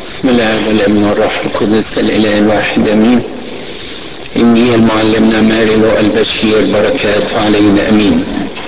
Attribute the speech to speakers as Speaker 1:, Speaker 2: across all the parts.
Speaker 1: بسم الله والابن والروح القدس الاله الواحد امين انجيل معلمنا ماري البشير بركات علينا امين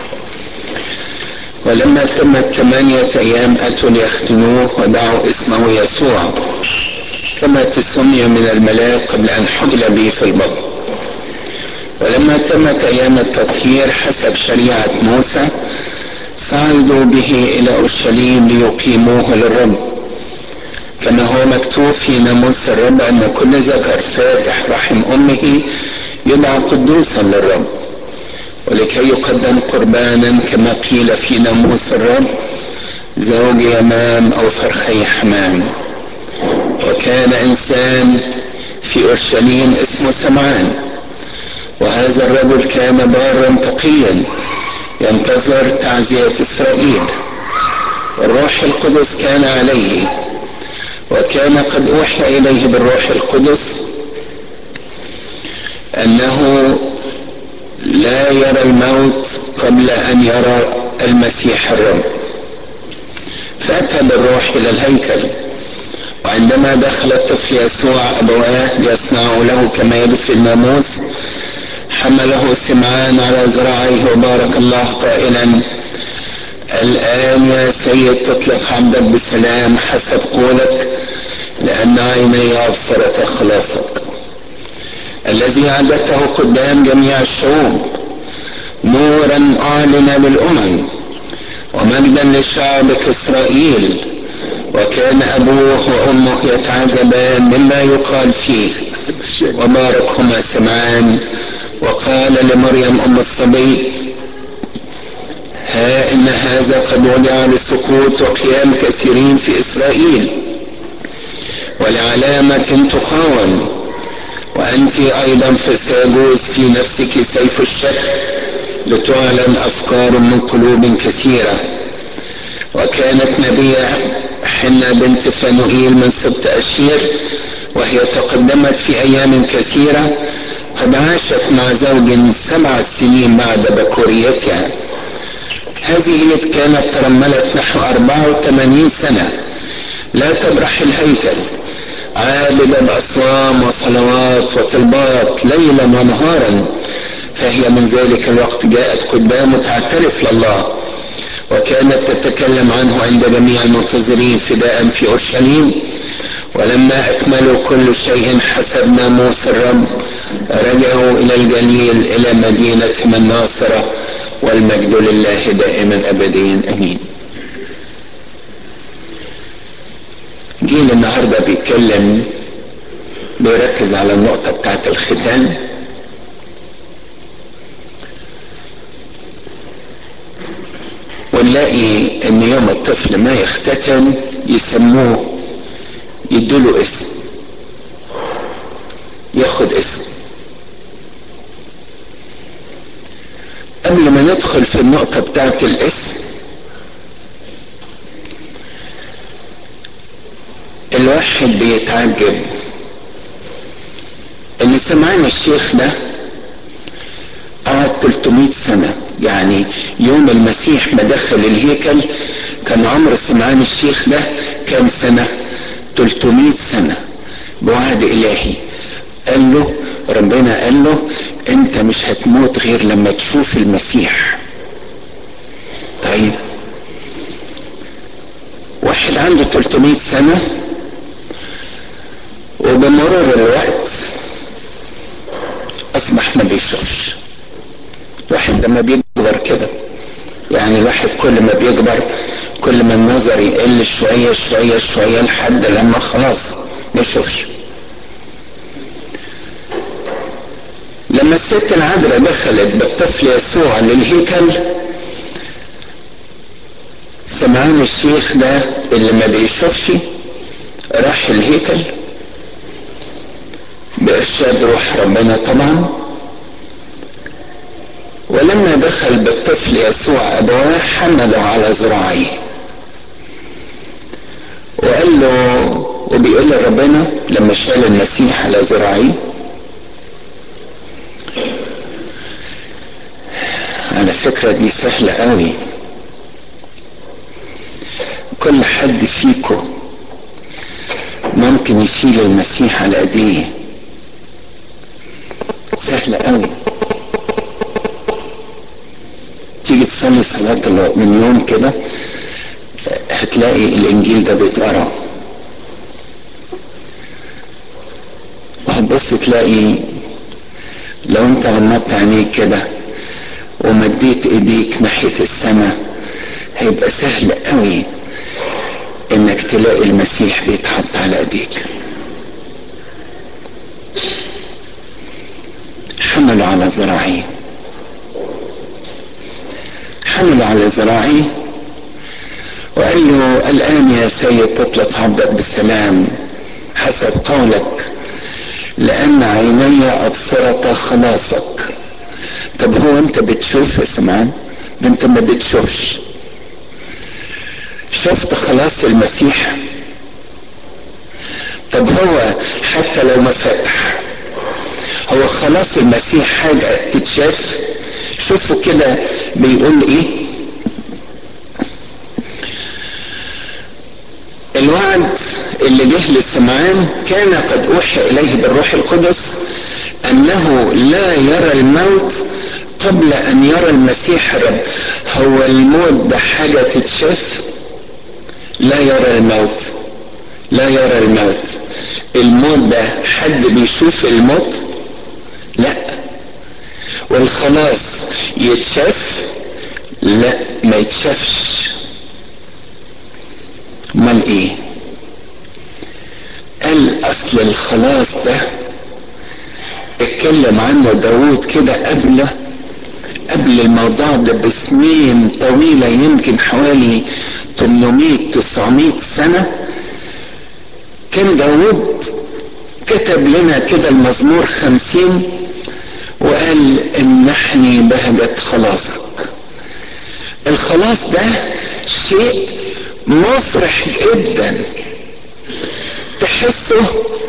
Speaker 1: ولما تمت ثمانية أيام أتوا ليختنوه ودعوا اسمه يسوع كما تسمي من الملاك قبل أن حبل به في البطن ولما تمت أيام التطهير حسب شريعة موسى صعدوا به إلى أورشليم ليقيموه للرب كما هو مكتوب في ناموس الرب أن كل ذكر فاتح رحم أمه يدعى قدوسا للرب ولكي يقدم قربانا كما قيل في ناموس الرب زوج يمام أو فرخي حمام وكان إنسان في أورشليم اسمه سمعان وهذا الرجل كان بارا تقيا ينتظر تعزية إسرائيل والروح القدس كان عليه وكان قد أوحي إليه بالروح القدس أنه لا يرى الموت قبل أن يرى المسيح الرب فأتى بالروح إلى الهيكل وعندما دخل الطفل يسوع أبواه ليصنعوا له كما يرد في الناموس حمله سمعان على ذراعيه وبارك الله قائلا الآن يا سيد تطلق عبدك بسلام حسب قولك لأن عيني أبصرت خلاصك الذي أعدته قدام جميع الشعوب نورا أعلن للأمم ومجدا لشعبك إسرائيل وكان أبوه وأمه يتعجبان مما يقال فيه وباركهما سمعان وقال لمريم أم الصبي ها إن هذا قد وضع لسقوط وقيام كثيرين في إسرائيل ولعلامة تقاوم وأنت أيضا فسيجوز في نفسك سيف الشك لتعلن أفكار من قلوب كثيرة وكانت نبية حنة بنت فنوئيل من سبط أشير وهي تقدمت في أيام كثيرة قد عاشت مع زوج سبع سنين بعد بكوريتها هذه كانت ترملت نحو 84 سنة لا تبرح الهيكل عابدة بأصوام وصلوات وطلبات ليلا ونهارا فهي من ذلك الوقت جاءت قدامه تعترف لله وكانت تتكلم عنه عند جميع المنتظرين فداء في أورشليم ولما أكملوا كل شيء حسب ناموس الرب رجعوا إلى الجليل إلى مدينة الناصرة والمجد لله دائما أبديا أمين جيل النهارده بيتكلم بيركز على النقطة بتاعت الختان ونلاقي ان يوم الطفل ما يختتن يسموه يدوله اسم ياخد اسم قبل ما ندخل في النقطة بتاعت الاسم الواحد بيتعجب ان سمعان الشيخ ده قعد 300 سنة يعني يوم المسيح ما دخل الهيكل كان عمر سمعان الشيخ ده كام سنة 300 سنة بوعد الهي قال له ربنا قال له انت مش هتموت غير لما تشوف المسيح طيب واحد عنده 300 سنة وبمرور الوقت اصبح ما بيشوفش الواحد لما بيكبر كده يعني الواحد كل ما بيكبر كل ما النظر يقل شوية شوية شوية لحد لما خلاص ما يشوفش لما الست العذراء دخلت بالطفل يسوع للهيكل سمعان الشيخ ده اللي ما بيشوفش راح الهيكل بإرشاد روح ربنا طبعا ولما دخل بالطفل يسوع أبواه حمله على ذراعيه وقال له وبيقول لربنا لما شال المسيح على ذراعيه على فكرة دي سهلة قوي كل حد فيكم ممكن يشيل المسيح على ايديه سهلة قوي تيجي تصلي صلاة من يوم كده هتلاقي الانجيل ده بيتقرا وهتبص تلاقي لو انت غمضت عينيك كده ومديت ايديك ناحية السماء هيبقى سهل قوي انك تلاقي المسيح بيتحط على ايديك حملوا على ذراعيه حملوا على ذراعيه وقال له الان يا سيد تطلق عبدك بالسلام حسب قولك لان عيني ابصرت خلاصك طب هو انت بتشوف يا سمعان ده انت ما بتشوفش شفت خلاص المسيح طب هو حتى لو ما فتح هو خلاص المسيح حاجة تتشاف شوفوا كده بيقول ايه الوعد اللي جه لسمعان كان قد اوحي اليه بالروح القدس انه لا يرى الموت قبل ان يرى المسيح الرب هو الموت ده حاجة تتشاف لا يرى الموت لا يرى الموت الموت ده حد بيشوف الموت لا والخلاص يتشاف لا ما يتشافش امال ايه قال اصل الخلاص ده اتكلم عنه داود كده قبل قبل الموضوع ده بسنين طويلة يمكن حوالي 800 900 سنة كان داود كتب لنا كده المزمور خمسين وقال امنحني بهجة خلاصك الخلاص ده شيء مفرح جدا تحسه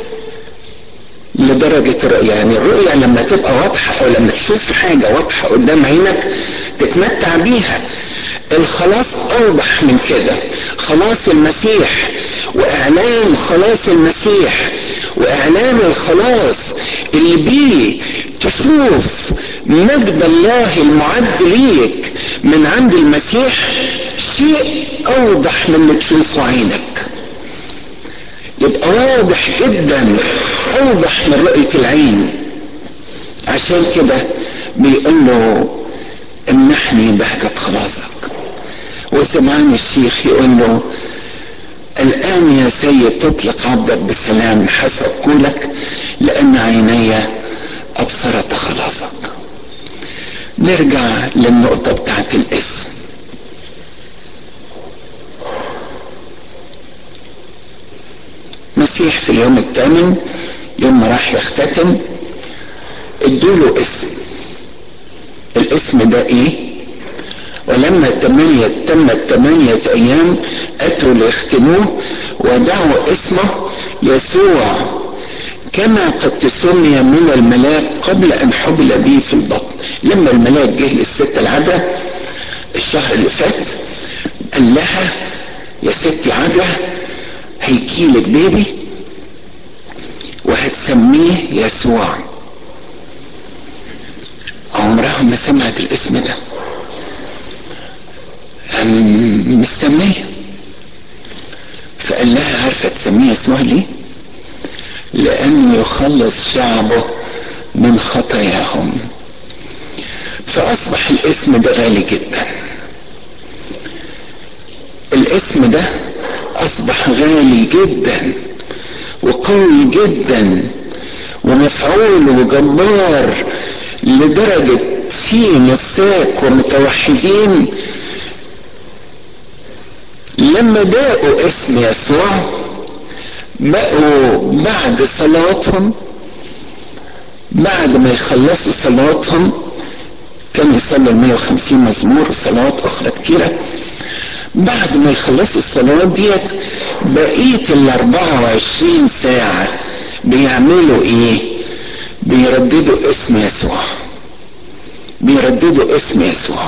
Speaker 1: لدرجة الرؤية يعني الرؤية لما تبقى واضحة أو لما تشوف حاجة واضحة قدام عينك تتمتع بيها الخلاص أوضح من كده خلاص المسيح وإعلان خلاص المسيح وإعلان الخلاص اللي بيه تشوف مجد الله المعد ليك من عند المسيح شيء أوضح من اللي تشوفه عينك يبقى واضح جدا اوضح من رؤية العين عشان كده بيقول له امنحني بهجة خلاصك وسمعان الشيخ يقول له الآن يا سيد تطلق عبدك بالسلام حسب قولك لأن عيني أبصرت خلاصك نرجع للنقطة بتاعت الاسم مسيح في اليوم الثامن يوم ما راح يختتم ادوله اسم الاسم ده ايه ولما تميت تمت ثمانية ايام اتوا ليختموه ودعوا اسمه يسوع كما قد تسمي من الملاك قبل ان حبل به في البطن لما الملاك جه للست العذراء الشهر اللي فات قال لها يا ستي عذراء هيجيلك بيبي وهتسميه يسوع عمرها ما سمعت الاسم ده مستنية فقال لها عارفة تسميه يسوع ليه لأنه يخلص شعبه من خطاياهم فأصبح الاسم ده غالي جدا الاسم ده أصبح غالي جدا وقوي جدا ومفعول وجبار لدرجة في مساك ومتوحدين لما داقوا اسم يسوع بقوا بعد صلواتهم بعد ما يخلصوا صلواتهم كانوا يصلوا ال 150 مزمور وصلوات اخرى كتيره بعد ما يخلصوا الصلوات ديت بقيه ال 24 ساعه بيعملوا ايه؟ بيرددوا اسم يسوع بيرددوا اسم يسوع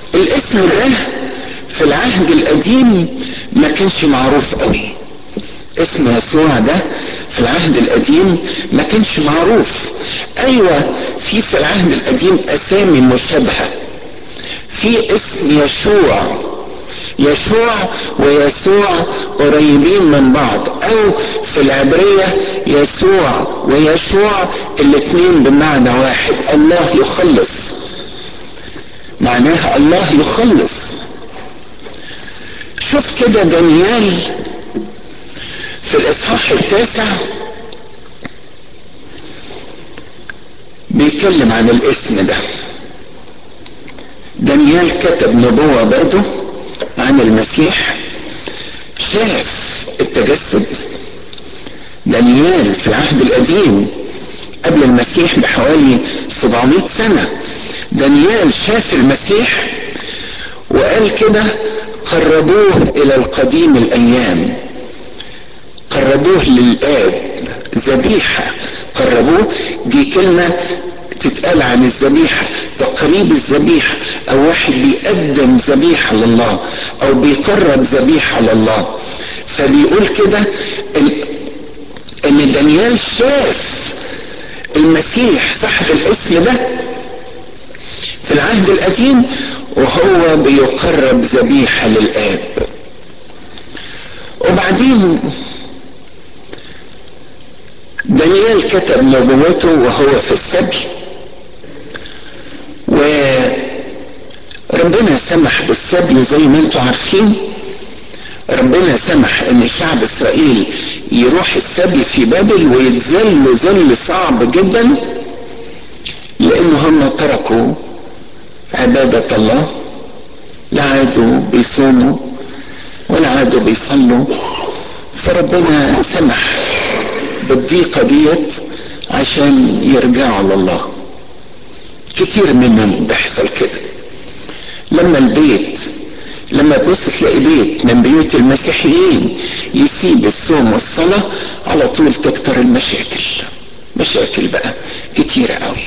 Speaker 1: الاسم ده في العهد القديم ما كانش معروف قوي اسم يسوع ده في العهد القديم ما كانش معروف ايوه في في العهد القديم اسامي مشابهه في اسم يشوع يشوع ويسوع قريبين من بعض او في العبريه يسوع ويشوع الاثنين بمعنى واحد الله يخلص معناها الله يخلص شوف كده دانيال في الاصحاح التاسع بيتكلم عن الاسم ده دانيال كتب نبوة برضه عن المسيح شاف التجسد دانيال في العهد القديم قبل المسيح بحوالي 700 سنة دانيال شاف المسيح وقال كده قربوه الى القديم الايام قربوه للاب ذبيحه قربوه دي كلمه تتقال عن الذبيحه تقريب الذبيحه او واحد بيقدم ذبيحه لله او بيقرب ذبيحه لله فبيقول كده ان دانيال شاف المسيح صاحب الاسم ده في العهد القديم وهو بيقرب ذبيحه للاب وبعدين دانيال كتب نبوته وهو في السبي وربنا سمح بالسبي زي ما انتم عارفين ربنا سمح ان شعب اسرائيل يروح السبي في بابل ويتذل ذل صعب جدا لان هم تركوا عبادة الله لا عادوا بيصوموا ولا عادوا بيصلوا فربنا سمح بالضيقة ديت عشان يرجعوا لله كتير منهم بيحصل كده لما البيت لما تبص تلاقي بيت من بيوت المسيحيين يسيب الصوم والصلاة على طول تكتر المشاكل مشاكل بقى كتيرة قوي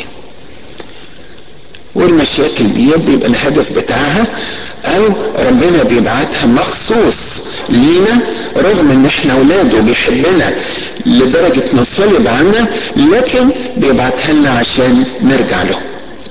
Speaker 1: والمشاكل دي بيبقى الهدف بتاعها او ربنا بيبعتها مخصوص لينا رغم ان احنا اولاده بيحبنا لدرجة نصلب عنا لكن بيبعتها لنا عشان نرجع له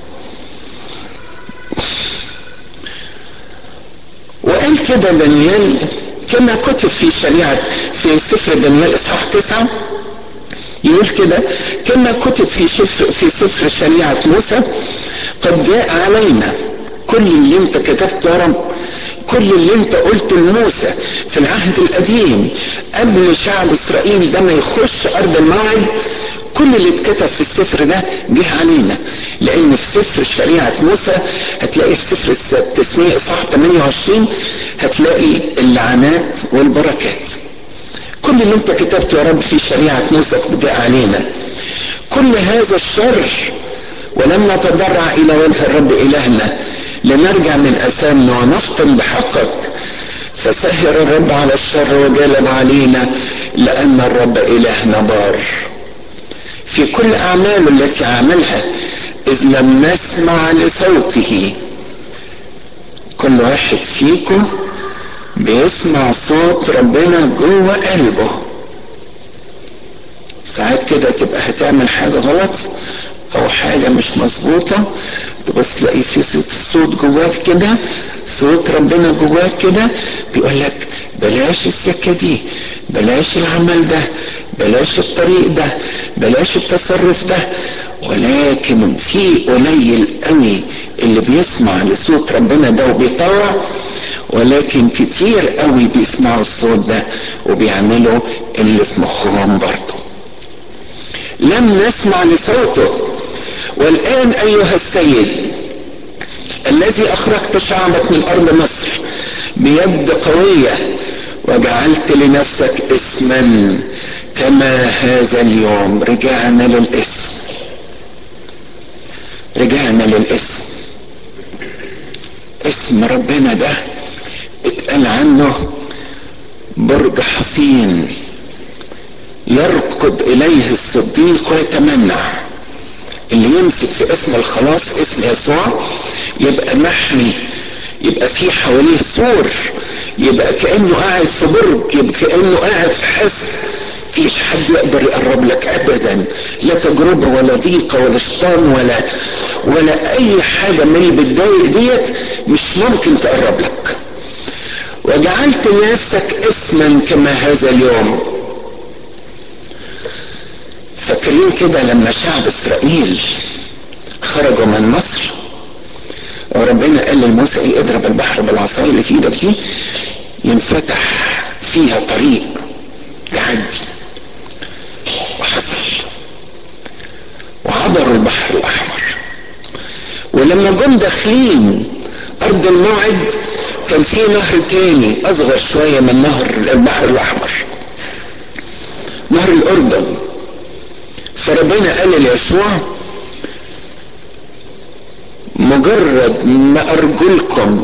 Speaker 1: وقال كده دانيال كما كتب في شريعة في سفر دانيال اصحاح تسعة يقول كده كما كتب في سفر في سفر شريعة موسى قد جاء علينا كل اللي انت كتبته يا رب كل اللي انت قلته لموسى في العهد القديم قبل شعب اسرائيل ده ما يخش ارض الموعد كل اللي اتكتب في السفر ده جه علينا لان في سفر شريعة موسى هتلاقي في سفر التثنية اصحاح 28 هتلاقي اللعنات والبركات كل اللي انت كتبته يا رب في شريعة موسى جاء علينا كل هذا الشر ولم نتضرع الى وجه الرب الهنا لنرجع من اثامنا ونفطن بحقك فسهر الرب على الشر وجلب علينا لان الرب الهنا بار في كل اعماله التي عملها اذ لم نسمع لصوته كل واحد فيكم بيسمع صوت ربنا جوه قلبه ساعات كده تبقى هتعمل حاجة غلط او حاجة مش مظبوطة تبص تلاقي في صوت جواك كده صوت ربنا جواك كده بيقول لك بلاش السكة دي بلاش العمل ده بلاش الطريق ده بلاش التصرف ده ولكن في قليل قوي اللي بيسمع لصوت ربنا ده وبيطوع ولكن كتير قوي بيسمعوا الصوت ده وبيعملوا اللي في مخهم برضه لم نسمع لصوته والآن أيها السيد الذي أخرجت شعبك من أرض مصر بيد قوية وجعلت لنفسك اسما كما هذا اليوم رجعنا للاسم رجعنا للاسم اسم ربنا ده اتقال عنه برج حصين يركض اليه الصديق ويتمنع اللي يمسك في اسم الخلاص اسم يسوع يبقى محمي يبقى في حواليه سور يبقى كانه قاعد في برج يبقى كانه قاعد في حصن فيش حد يقدر يقرب لك ابدا لا تجربه ولا ضيقه ولا شيطان ولا ولا اي حاجه من اللي بتضايق ديت مش ممكن تقرب لك وجعلت لنفسك اسما كما هذا اليوم فاكرين كده لما شعب اسرائيل خرجوا من مصر وربنا قال لموسى ايه اضرب البحر بالعصايه اللي في ايدك دي ينفتح فيها طريق تعدي وحصل وعبروا البحر الاحمر ولما جم داخلين ارض الموعد كان في نهر تاني اصغر شويه من نهر البحر الاحمر نهر الاردن فربنا قال ليشوع مجرد ما ارجلكم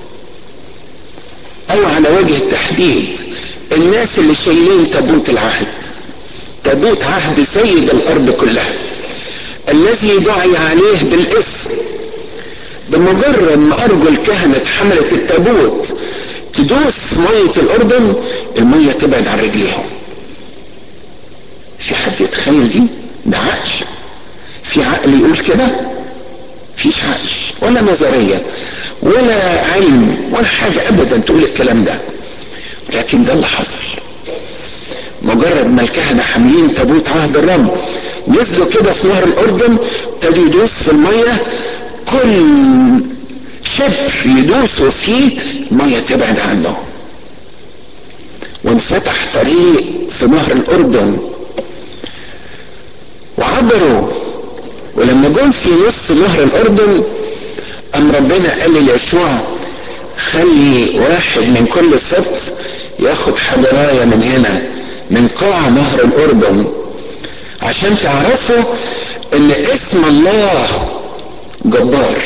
Speaker 1: او على وجه التحديد الناس اللي شايلين تابوت العهد تابوت عهد سيد الارض كلها الذي دعي عليه بالاسم بمجرد ما ارجل كهنة حملت التابوت تدوس في مية الاردن المية تبعد عن رجليهم في حد يتخيل دي ده عقل في عقل يقول كده فيش عقل ولا نظرية ولا علم ولا حاجة ابدا تقول الكلام ده لكن ده اللي حصل مجرد ما الكهنة حاملين تابوت عهد الرب نزلوا كده في نهر الاردن ابتدوا يدوس في المية كل شبر يدوسوا فيه المية تبعد عنه وانفتح طريق في نهر الاردن وعبروا ولما جم في نص نهر الاردن ام ربنا قال ليشوع خلي واحد من كل سبت ياخد حجرايه من هنا من قاع نهر الاردن عشان تعرفوا ان اسم الله جبار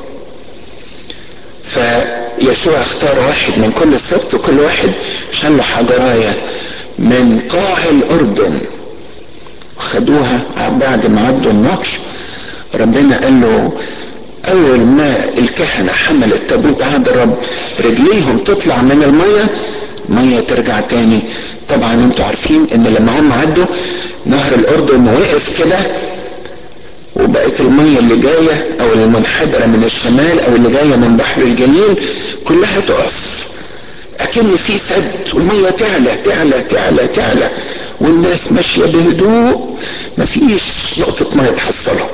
Speaker 1: فيشوع اختار واحد من كل سبت وكل واحد شال له حجرايه من قاع الاردن خدوها بعد ما عدوا النهر ربنا قال له اول ما الكهنه حملت تابوت عهد الرب رجليهم تطلع من الميه ميه ترجع تاني طبعا انتوا عارفين ان لما هم عدوا نهر الاردن وقف كده وبقت الميه اللي جايه او المنحدره من الشمال او اللي جايه من بحر الجليل كلها تقف اكن في سد والميه تعلى تعلى تعلى تعلى والناس ماشيه بهدوء مفيش نقطه ميه تحصلها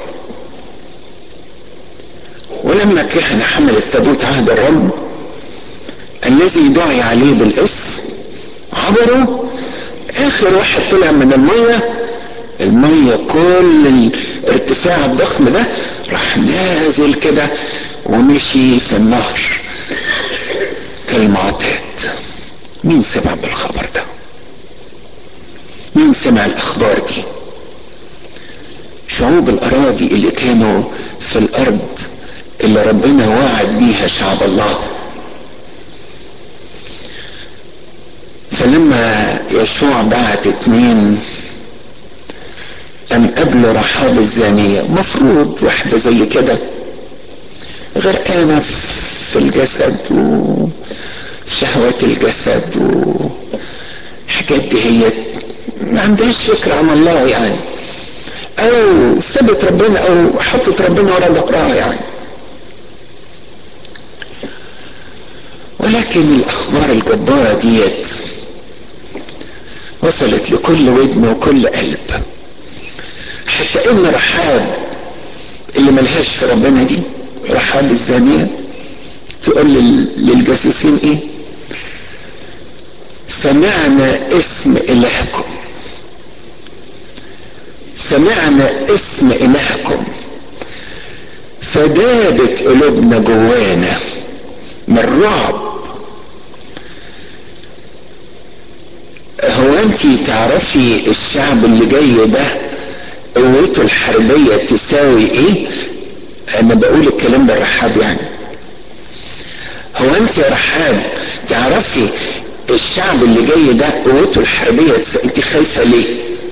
Speaker 1: ولما كهنة حمل التابوت عهد الرب الذي دعي عليه بالاسم عبروا اخر واحد طلع من المية المية كل الارتفاع الضخم ده راح نازل كده ومشي في النهر كالمعتاد مين سمع بالخبر ده مين سمع الاخبار دي شعوب الاراضي اللي كانوا في الارض اللي ربنا وعد بيها شعب الله فلما يشوع بعت اتنين أم قبل رحاب الزانية مفروض واحدة زي كده غرقانة في الجسد وشهوات الجسد وحاجات دي هي ما عندهاش فكرة عن الله يعني أو سبت ربنا أو حطت ربنا ورا ظهرها يعني ولكن الاخبار الجبارة ديت وصلت لكل ودن وكل قلب حتى ان رحاب اللي ملهاش في ربنا دي رحاب الزانية تقول للجاسوسين ايه سمعنا اسم الهكم سمعنا اسم الهكم فدابت قلوبنا جوانا من رعب هو انت تعرفي الشعب اللي جاي ده قوته الحربية تساوي ايه انا بقول الكلام ده رحاب يعني هو انت يا رحاب تعرفي الشعب اللي جاي ده قوته الحربية تساوي انت خايفة ليه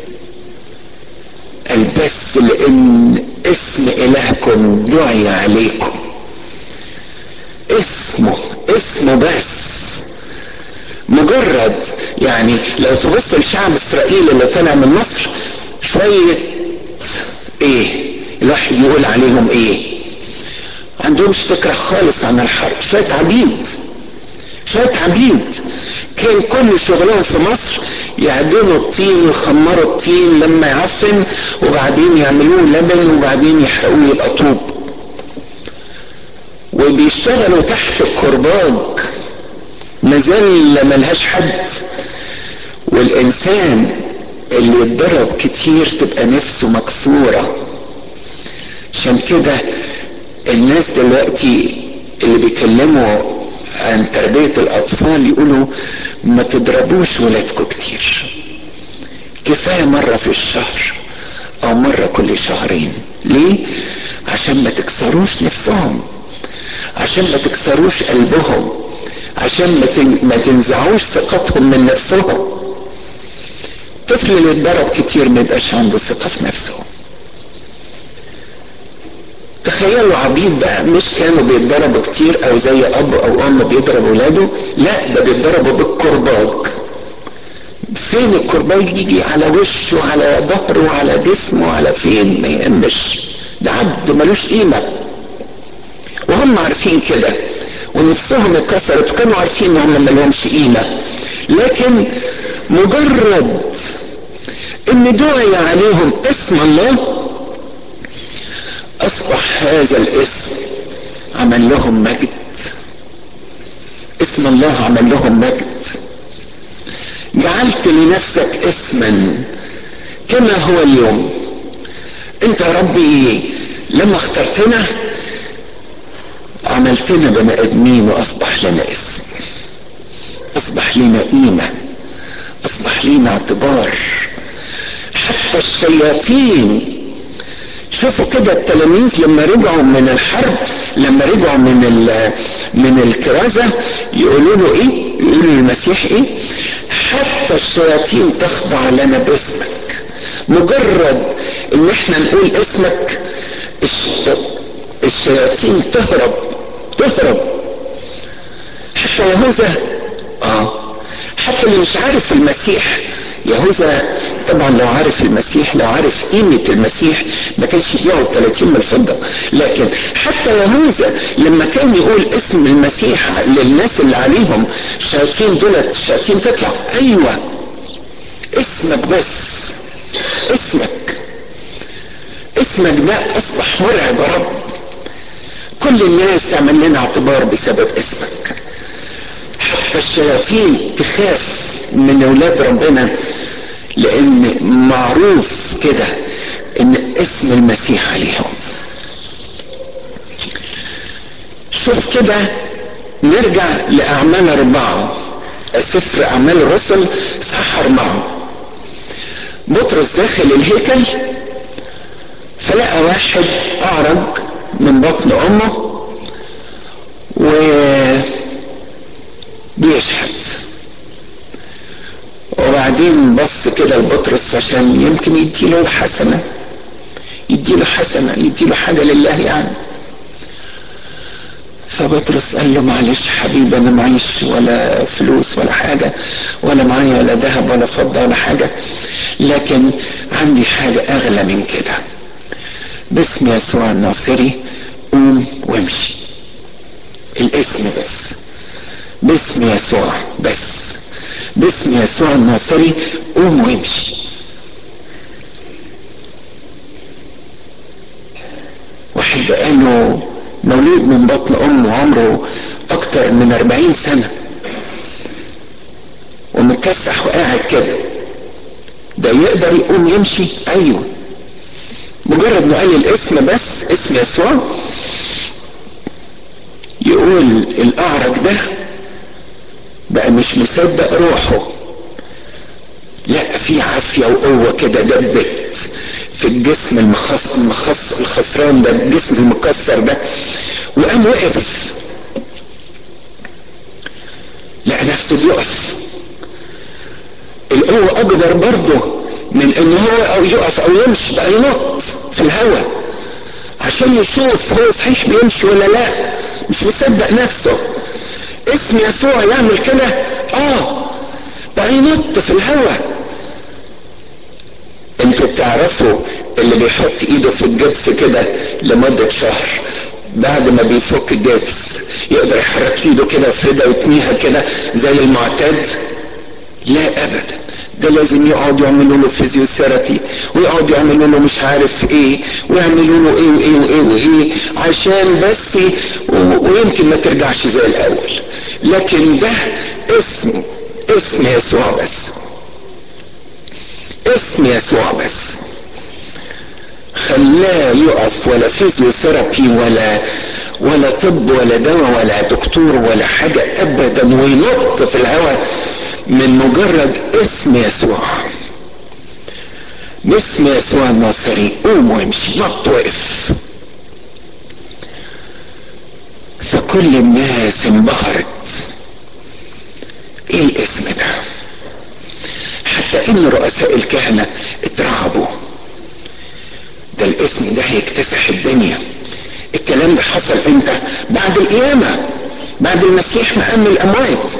Speaker 1: قال بس لان اسم الهكم دعي عليكم اسمه اسمه بس مجرد يعني لو تبص لشعب اسرائيل اللي طلع من مصر شوية ايه الواحد يقول عليهم ايه عندهمش فكرة خالص عن الحرب شوية عبيد شوية عبيد كان كل شغلهم في مصر يعجنوا الطين ويخمروا الطين لما يعفن وبعدين يعملوه لبن وبعدين يحرقوه يبقى طوب وبيشتغلوا تحت الكرباج مزلة ملهاش حد والإنسان اللي يتدرب كتير تبقى نفسه مكسورة عشان كده الناس دلوقتي اللي بيكلموا عن تربية الأطفال يقولوا ما تضربوش ولادكم كتير كفاية مرة في الشهر أو مرة كل شهرين ليه؟ عشان ما تكسروش نفسهم عشان ما تكسروش قلبهم عشان ما تنزعوش ثقتهم من نفسهم الطفل اللي اتضرب كتير ما يبقاش عنده ثقة في نفسه تخيلوا عبيد بقى مش كانوا بيتضربوا كتير او زي اب او ام بيضرب اولاده لا ده بيتضربوا بالكرباج فين الكرباج يجي على وشه على ظهره على جسمه على فين ما يهمش ده عبد ملوش قيمه وهم عارفين كده ونفسهم اتكسرت وكانوا عارفين ان هم ملهمش قيمه لكن مجرد ان دعي عليهم اسم الله اصبح هذا الاسم عمل لهم مجد اسم الله عمل لهم مجد جعلت لنفسك اسما كما هو اليوم انت يا ربي لما اخترتنا عملتنا بني ادمين واصبح لنا اسم اصبح لنا قيمه اصبح لنا اعتبار حتى الشياطين شوفوا كده التلاميذ لما رجعوا من الحرب لما رجعوا من من الكرازة يقولوا له ايه يقولوا للمسيح ايه حتى الشياطين تخضع لنا باسمك مجرد ان احنا نقول اسمك الشياطين تهرب تهرب حتى يهوذا اه حتى اللي مش عارف المسيح يهوذا طبعا لو عارف المسيح لو عارف قيمة المسيح ما كانش يبيعه 30 من الفضة لكن حتى يهوذا لما كان يقول اسم المسيح للناس اللي عليهم الشياطين دولت الشياطين تطلع ايوه اسمك بس اسمك اسمك ده اصبح مرعب يا رب كل الناس تعمل لنا اعتبار بسبب اسمك حتى الشياطين تخاف من اولاد ربنا لان معروف كده ان اسم المسيح عليهم شوف كده نرجع لاعمال اربعه سفر اعمال الرسل صح اربعه بطرس داخل الهيكل فلقى واحد اعرج من بطن امه و بيشحت وبعدين بص كده لبطرس عشان يمكن يديله حسنه يديله حسنه يديله حاجه لله يعني فبطرس قال له معلش حبيبي انا معيش ولا فلوس ولا حاجه ولا معايا ولا ذهب ولا فضه ولا حاجه لكن عندي حاجه اغلى من كده باسم يسوع الناصري قوم وامشي الاسم بس باسم يسوع بس باسم يسوع الناصري قوم وامشي واحد بقاله مولود من بطن امه عمره اكتر من اربعين سنة ومكسح وقاعد كده ده يقدر يقوم يمشي ايوه مجرد ما قال الاسم بس اسم يسوع يقول الاعرج ده بقى مش مصدق روحه لا في عافية وقوة كده دبت في الجسم المخص المخص الخسران ده الجسم المكسر ده وقام وقف لقى نفسه بيقف القوة أكبر برضه من إن هو أو يقف أو يمشي بقى ينط في الهواء عشان يشوف هو صحيح بيمشي ولا لا مش مصدق نفسه اسم يسوع يعمل كده اه بقى ينط في الهواء انتوا بتعرفوا اللي بيحط ايده في الجبس كده لمدة شهر بعد ما بيفك الجبس يقدر يحرك ايده كده ويفردها ويتنيها كده زي المعتاد لا ابدا ده لازم يقعد يعملوا له فيزيوثيرابي ويقعد يعملوا له مش عارف ايه ويعملوا له ايه وايه وايه وايه عشان بس ويمكن ما ترجعش زي الاول لكن ده اسم اسم يسوع بس اسم يسوع بس خلاه يقف ولا فيزيوثيرابي ولا ولا طب ولا دواء ولا دكتور ولا حاجة ابدا وينط في الهواء من مجرد اسم يسوع باسم يسوع الناصري قوم وامشي نط وقف فكل الناس انبهرت ايه الاسم ده حتى ان رؤساء الكهنة اترعبوا ده الاسم ده هيكتسح الدنيا الكلام ده حصل امتى بعد القيامة بعد المسيح ما قام الاموات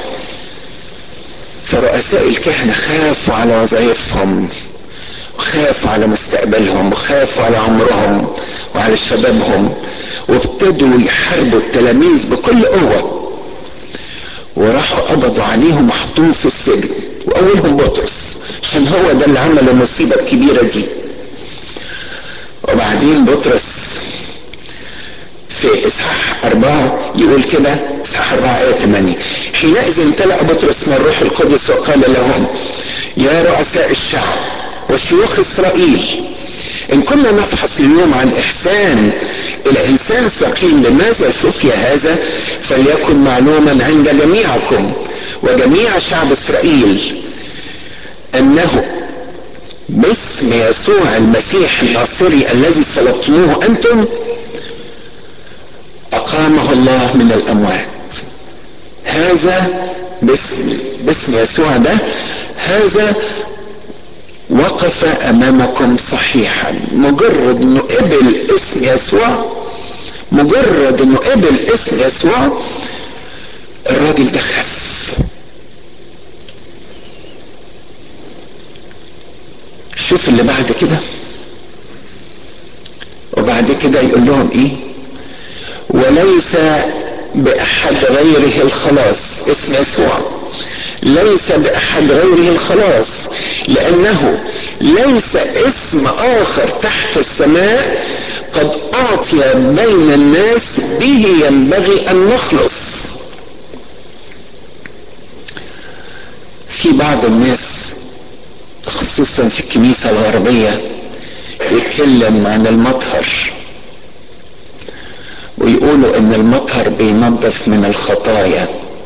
Speaker 1: فرؤساء الكهنة خافوا على وظائفهم وخافوا على مستقبلهم وخافوا على عمرهم وعلى شبابهم وابتدوا يحاربوا التلاميذ بكل قوة وراحوا قبضوا عليهم وحطوهم في السجن واولهم بطرس عشان هو ده اللي عمل المصيبة الكبيرة دي وبعدين بطرس في اصحاح اربعة يقول كده اصحاح اربعة ايه ثمانية حينئذ امتلأ بطرس من الروح القدس وقال لهم يا رؤساء الشعب وشيوخ اسرائيل ان كنا نفحص اليوم عن احسان الى انسان سقيم لماذا شفي هذا فليكن معلوما عند جميعكم وجميع شعب اسرائيل انه باسم يسوع المسيح الناصري الذي صلبتموه انتم اقامه الله من الاموات هذا باسم باسم يسوع ده هذا وقف امامكم صحيحا مجرد انه قبل اسم يسوع مجرد انه قبل اسم يسوع الراجل ده خف شوف اللي بعد كده وبعد كده يقول لهم ايه وليس باحد غيره الخلاص اسم يسوع ليس باحد غيره الخلاص لانه ليس اسم اخر تحت السماء قد اعطي بين الناس به ينبغي ان نخلص في بعض الناس خصوصا في الكنيسة الغربية يتكلم عن المطهر ويقولوا ان المطهر بينظف من الخطايا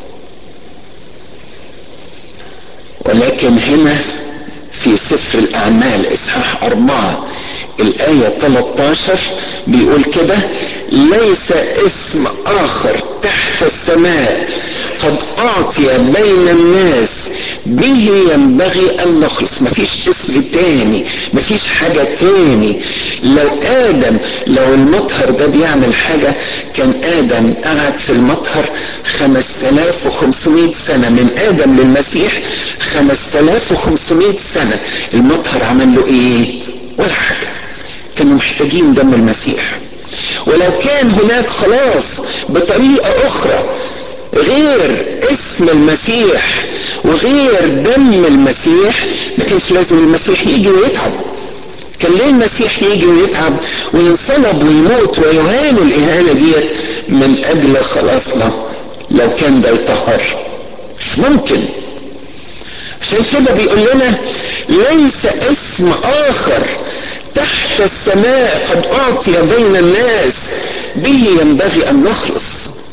Speaker 1: ولكن هنا في سفر الاعمال اصحاح اربعة الاية 13 بيقول كده ليس اسم اخر تحت السماء قد اعطي بين الناس به ينبغي ان نخلص مفيش اسم تاني مفيش حاجة تاني لو ادم لو المطهر ده بيعمل حاجة كان ادم قعد في المطهر 5500 سنة من ادم للمسيح 5500 سنة المطهر عمل له ايه ولا حاجة كانوا محتاجين دم المسيح ولو كان هناك خلاص بطريقة اخرى غير اسم المسيح وغير دم المسيح ما كانش لازم المسيح يجي ويتعب كان ليه المسيح يجي ويتعب وينصلب ويموت ويهان الإهانة ديت من أجل خلاصنا لو كان ده يطهر مش ممكن عشان كده بيقول لنا ليس اسم آخر تحت السماء قد أعطي بين الناس به ينبغي أن نخلص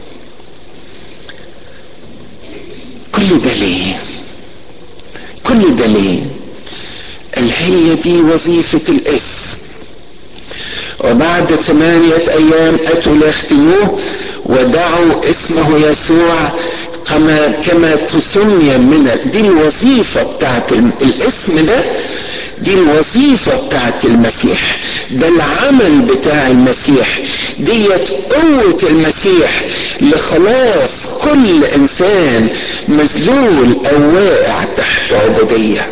Speaker 1: كل ده ليه كل ده ليه قال هي دي وظيفة الاسم وبعد ثمانية أيام أتوا ليختنوه ودعوا اسمه يسوع كما كما تسمي من دي الوظيفة بتاعت الاسم ده دي الوظيفة بتاعت المسيح ده العمل بتاع المسيح ديت قوة المسيح لخلاص كل انسان مذلول او واقع تحت عبودية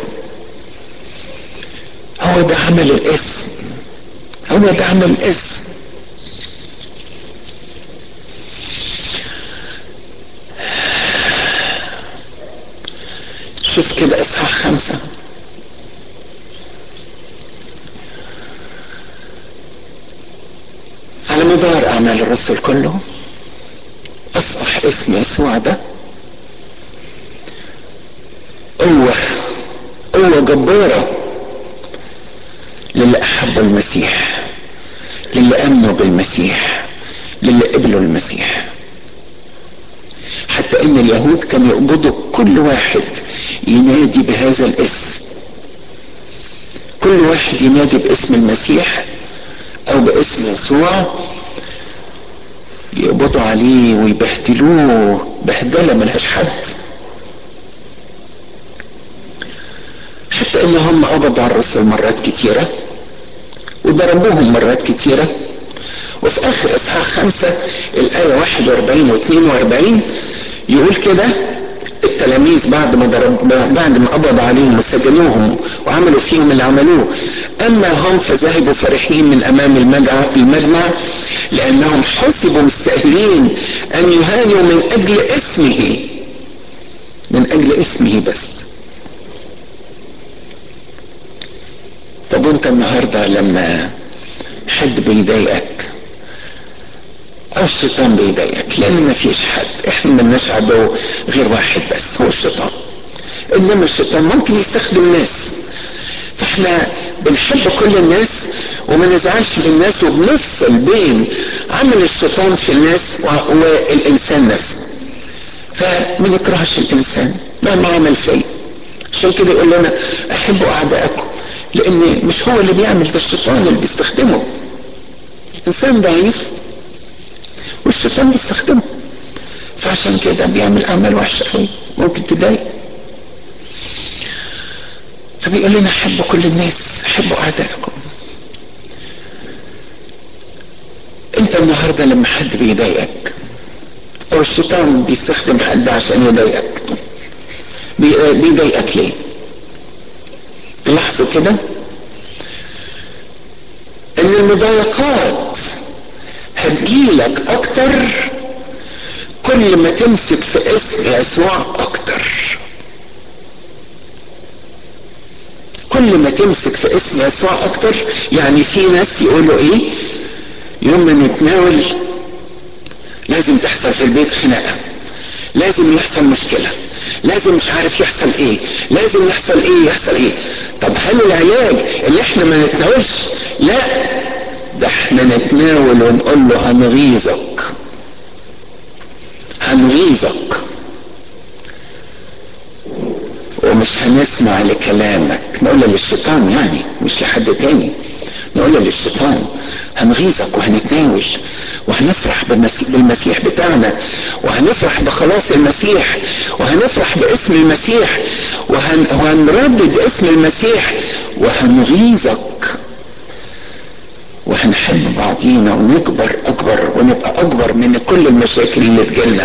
Speaker 1: هو ده عمل الاسم هو ده عمل الاسم شوف كده اصحاح خمسة على مدار اعمال الرسل كله اصبح اسم يسوع ده قوة قوة جبارة للي احبوا المسيح للي امنوا بالمسيح للي قبلوا المسيح حتى ان اليهود كانوا يقبضوا كل واحد ينادي بهذا الاسم كل واحد ينادي باسم المسيح او باسم يسوع يقبضوا عليه ويبهدلوه بهدله ملهاش حد حتى ان هم قبضوا على الرسل مرات كتيره وضربوهم مرات كتيره وفي اخر اصحاح خمسة الايه 41 و 42 يقول كده التلاميذ بعد ما ضرب بعد ما قبض عليهم وسجنوهم وعملوا فيهم اللي عملوه اما هم فذهبوا فرحين من امام المجمع, المجمع لانهم حسبوا مستاهلين ان يهانوا من اجل اسمه من اجل اسمه بس طب وانت النهارده لما حد بيضايقك او الشيطان بيضايقك لان ما فيش حد احنا ملناش عدو غير واحد بس هو الشيطان انما الشيطان ممكن يستخدم ناس فاحنا بنحب كل الناس وما نزعلش من الناس وبنفصل بين عمل الشيطان في الناس والانسان نفسه فما نكرهش الانسان مهما عمل فيا عشان كده يقول لنا احبوا اعدائكم لان مش هو اللي بيعمل ده الشيطان اللي بيستخدمه الانسان ضعيف والشيطان بيستخدمه فعشان كده بيعمل اعمال وحشه قوي ممكن تضايق فبيقول لنا حبوا كل الناس حبوا اعدائكم انت النهارده لما حد بيضايقك او الشيطان بيستخدم حد عشان يضايقك بيضايقك ليه تلاحظوا كده ان المضايقات هتجيلك اكتر كل ما تمسك في اسم يسوع اكتر كل ما تمسك في اسم يسوع اكتر يعني في ناس يقولوا ايه يوم ما نتناول لازم تحصل في البيت خناقه لازم يحصل مشكله لازم مش عارف يحصل ايه لازم يحصل ايه يحصل ايه طب هل العلاج اللي احنا ما نتناولش لا ده احنا نتناول ونقول له هنغيظك هنغيظك ومش هنسمع لكلامك نقول للشيطان يعني مش لحد تاني نقول للشيطان هنغيظك وهنتناول وهنفرح بالمسيح بتاعنا وهنفرح بخلاص المسيح وهنفرح باسم المسيح وهن وهنردد اسم المسيح وهنغيظك وهنحب بعضينا ونكبر اكبر ونبقى اكبر من كل المشاكل اللي تجيلنا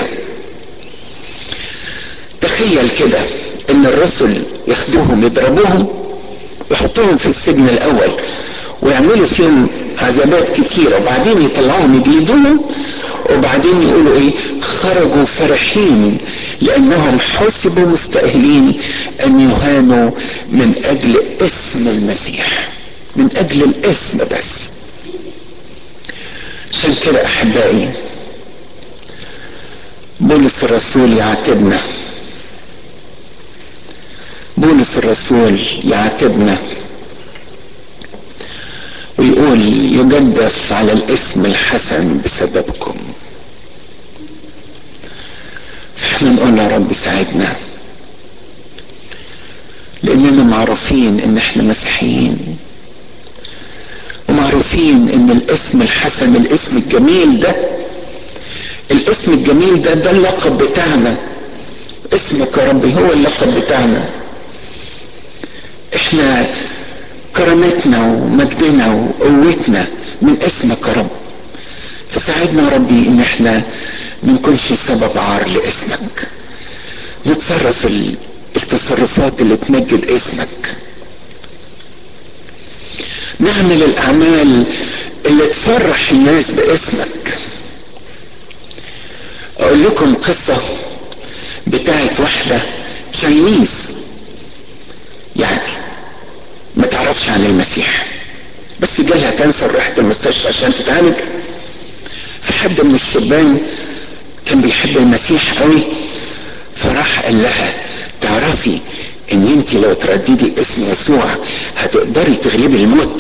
Speaker 1: تخيل كده ان الرسل ياخدوهم يضربوهم يحطوهم في السجن الاول ويعملوا فيهم عذابات كتيرة وبعدين يطلعوهم يجلدوهم وبعدين يقولوا ايه خرجوا فرحين لانهم حسبوا مستاهلين ان يهانوا من اجل اسم المسيح من اجل الاسم بس عشان كده احبائي بولس الرسول يعاتبنا بولس الرسول يعاتبنا ويقول يجدف على الاسم الحسن بسببكم فاحنا نقول يا رب ساعدنا لاننا معروفين ان احنا مسيحيين ومعروفين ان الاسم الحسن الاسم الجميل ده الاسم الجميل ده ده اللقب بتاعنا اسمك يا ربي هو اللقب بتاعنا احنا كرامتنا ومجدنا وقوتنا من اسمك يا رب فساعدنا يا ربي ان احنا ما نكونش سبب عار لاسمك نتصرف التصرفات اللي تمجد اسمك نعمل الاعمال اللي تفرح الناس باسمك اقول لكم قصة بتاعت واحدة تشاينيز يعني ما تعرفش عن المسيح بس جالها كانسر راحت المستشفى عشان تتعالج فحد من الشبان كان بيحب المسيح قوي فراح قال لها تعرفي ان انت لو ترددي اسم يسوع هتقدري تغلبي الموت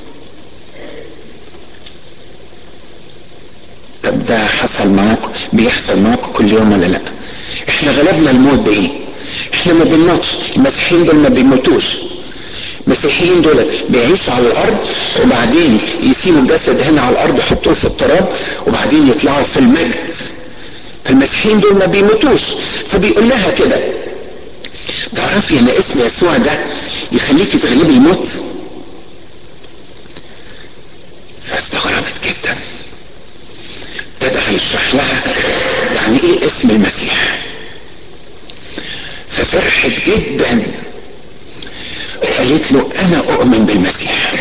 Speaker 1: طب ده حصل معاكم بيحصل معاكم كل يوم ولا لا احنا غلبنا الموت بايه احنا ما بنموتش المسيحيين دول ما بيموتوش المسيحيين دول بيعيشوا على الارض وبعدين يسيبوا الجسد هنا على الارض يحطوه في التراب وبعدين يطلعوا في المجد فالمسيحيين دول ما بيموتوش فبيقول لها كده تعرفي ان اسم يسوع ده يخليكي تغلبي الموت فاستغربت جدا ابتدى يشرح لها يعني ايه اسم المسيح ففرحت جدا قالت له انا اؤمن بالمسيح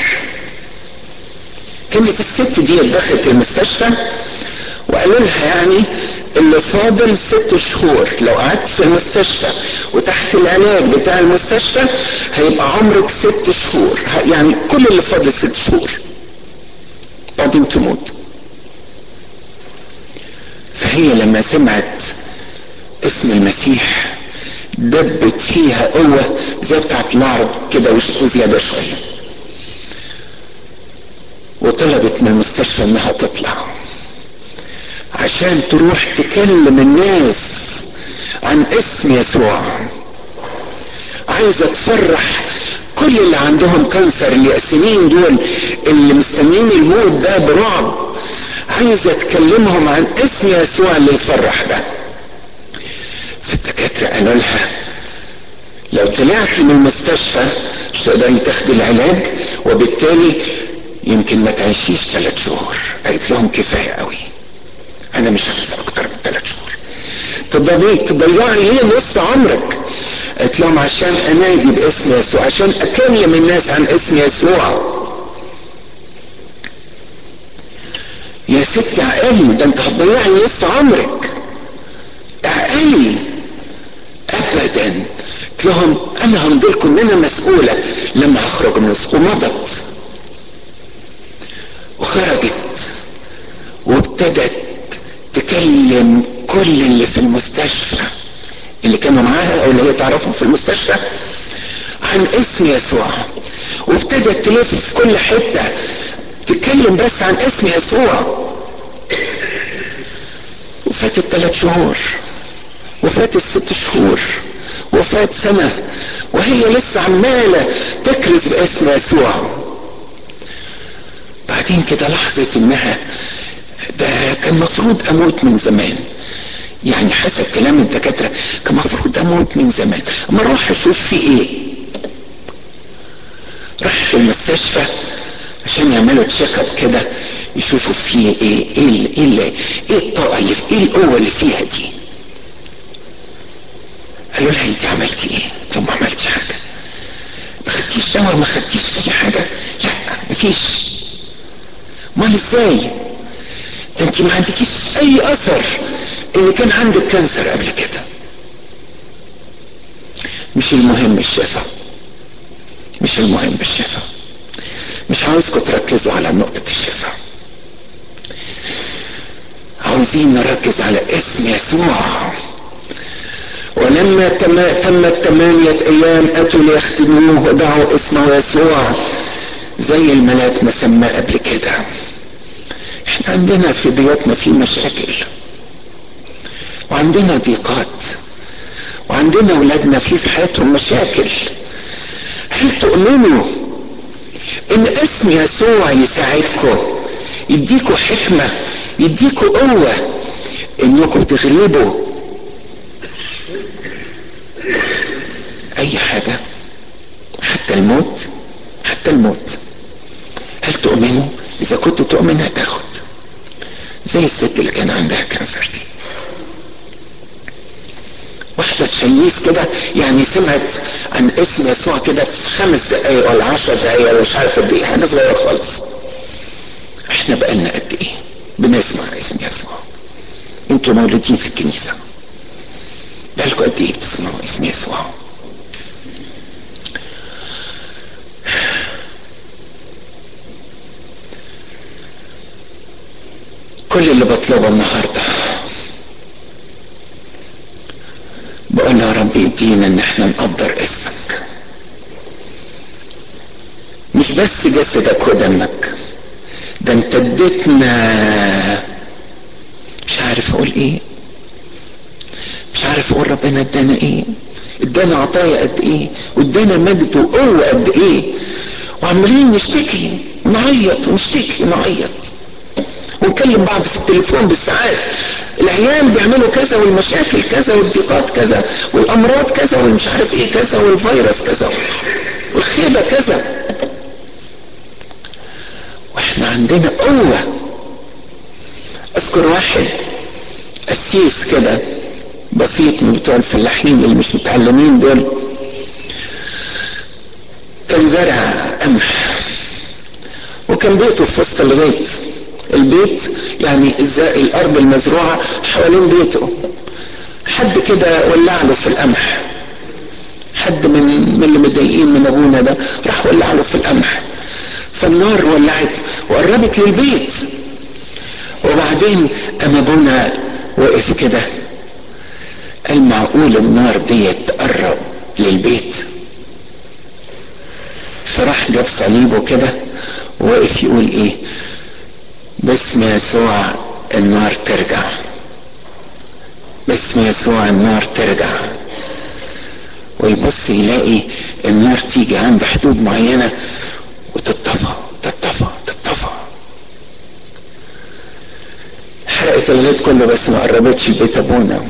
Speaker 1: كانت الست دي دخلت المستشفى وقالوا لها يعني اللي فاضل ست شهور لو قعدت في المستشفى وتحت العلاج بتاع المستشفى هيبقى عمرك ست شهور يعني كل اللي فاضل ست شهور بعدين تموت فهي لما سمعت اسم المسيح دبت فيها قوة زي بتاعت العرب كده وزيادة شوية وطلبت من المستشفى انها تطلع عشان تروح تكلم الناس عن اسم يسوع عايزة تفرح كل اللي عندهم كانسر اليأسمين دول اللي مستنيين الموت ده برعب عايزة تكلمهم عن اسم يسوع اللي يفرح ده فالدكاترة قالوا لها لو طلعتي من المستشفى مش تقدري تاخدي العلاج وبالتالي يمكن ما تعيشيش ثلاث شهور قالت لهم كفاية قوي انا مش عايز اكتر من ثلاث شهور تضيعي تضيعي ليه نص عمرك قالت لهم عشان انادي باسم يسوع عشان اكلم الناس عن اسم يسوع يا ستي عقلي ده انت هتضيعي نص عمرك عقلي ابدا قلت لهم انا همضي لكم ان انا مسؤوله لما هخرج من ومضت وخرجت وابتدت تكلم كل اللي في المستشفى اللي كانوا معاها او اللي هي تعرفهم في المستشفى عن اسم يسوع وابتدت تلف في كل حته تتكلم بس عن اسم يسوع وفاتت ثلاث شهور وفات الست شهور وفات سنة وهي لسه عمالة تكرز باسم يسوع بعدين كده لاحظت انها ده كان مفروض اموت من زمان يعني حسب كلام الدكاترة كان مفروض اموت من زمان اما اروح اشوف في ايه رحت المستشفى عشان يعملوا تشيك اب كده يشوفوا فيه ايه ايه ايه ايه الطاقه اللي ايه القوه اللي فيها دي قالوا لها انت عملتي ايه طب ما عملتش حاجه ما خدتيش دواء ما خدتيش اي حاجه لا مفيش امال ازاي ده انت ما عندكيش اي اثر ان كان عندك كانسر قبل كده مش المهم الشفاء مش المهم الشفاء مش عاوزكم تركزوا على نقطة الشفاء عاوزين نركز على اسم يسوع ولما تم تمت ثمانية أيام أتوا ليختموه ودعوا اسمه يسوع زي الملاك ما سماه قبل كده احنا عندنا في بيوتنا في مشاكل وعندنا ضيقات وعندنا اولادنا في في حياتهم مشاكل هل تؤمنوا ان اسم يسوع يساعدكم يديكوا حكمة يديكوا قوة انكم تغلبوا اي حاجة حتى الموت حتى الموت هل تؤمنوا اذا كنت تؤمن هتاخد زي الست اللي كان عندها كانسر دي واحدة تشاينيز كده يعني سمعت عن اسم يسوع كده في خمس دقايق ولا عشر دقايق ولا مش عارف قد ايه حاجة صغيرة خالص احنا بقالنا قد ايه بنسمع اسم يسوع انتوا مولودين في الكنيسة بقالكوا قد ايه بتسمعوا اسم يسوع كل اللي بطلبه النهارده بقول يا رب ادينا ان احنا نقدر اسمك مش بس جسدك ودمك ده انت اديتنا مش عارف اقول ايه مش عارف اقول ربنا ادانا ايه ادانا عطايا قد ايه وادانا مجد وقوه قد ايه وعمالين نشتكي نعيط ونشتكي ونعيط ونكلم بعض في التليفون بالساعات العيال بيعملوا كذا والمشاكل كذا والضيقات كذا والامراض كذا والمش عارف ايه كذا والفيروس كذا والخيبه كذا واحنا عندنا قوه اذكر واحد قسيس كده بسيط من بتوع الفلاحين اللي مش متعلمين دول كان زرع قمح وكان بيته في وسط الغيط البيت يعني ازاي الارض المزروعه حوالين بيته حد كده ولع له في القمح حد من من اللي متضايقين من ابونا ده راح ولع له في القمح فالنار ولعت وقربت للبيت وبعدين اما ابونا وقف كده قال معقول النار ديت تقرب للبيت فراح جاب صليبه كده ووقف يقول ايه باسم يسوع النار ترجع باسم يسوع النار ترجع ويبص يلاقي النار تيجي عند حدود معينه وتطفى تطفى تطفى حرقت الغيط كله بس ما قربتش بيت ابونا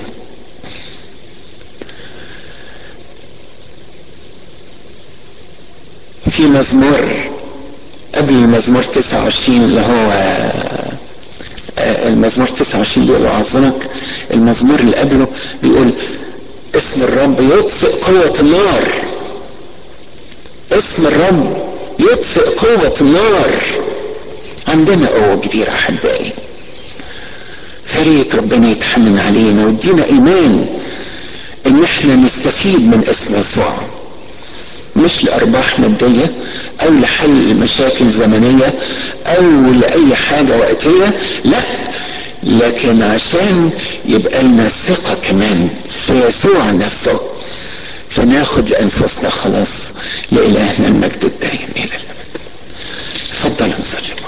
Speaker 1: في مزمور قبل المزمور 29 اللي هو المزمور 29 بيقول أعظمك المزمور اللي قبله بيقول اسم الرب يطفئ قوة النار اسم الرب يطفئ قوة النار عندنا قوة كبيرة أحبائي فريت ربنا يتحنن علينا ويدينا إيمان إن إحنا نستفيد من اسم يسوع مش لأرباح مادية أو لحل مشاكل زمنية أو لأي حاجة وقتية لا لكن عشان يبقى لنا ثقة كمان في يسوع نفسه فناخد لأنفسنا خلاص لإلهنا المجد الدائم إلى الأبد. اتفضل نصلي.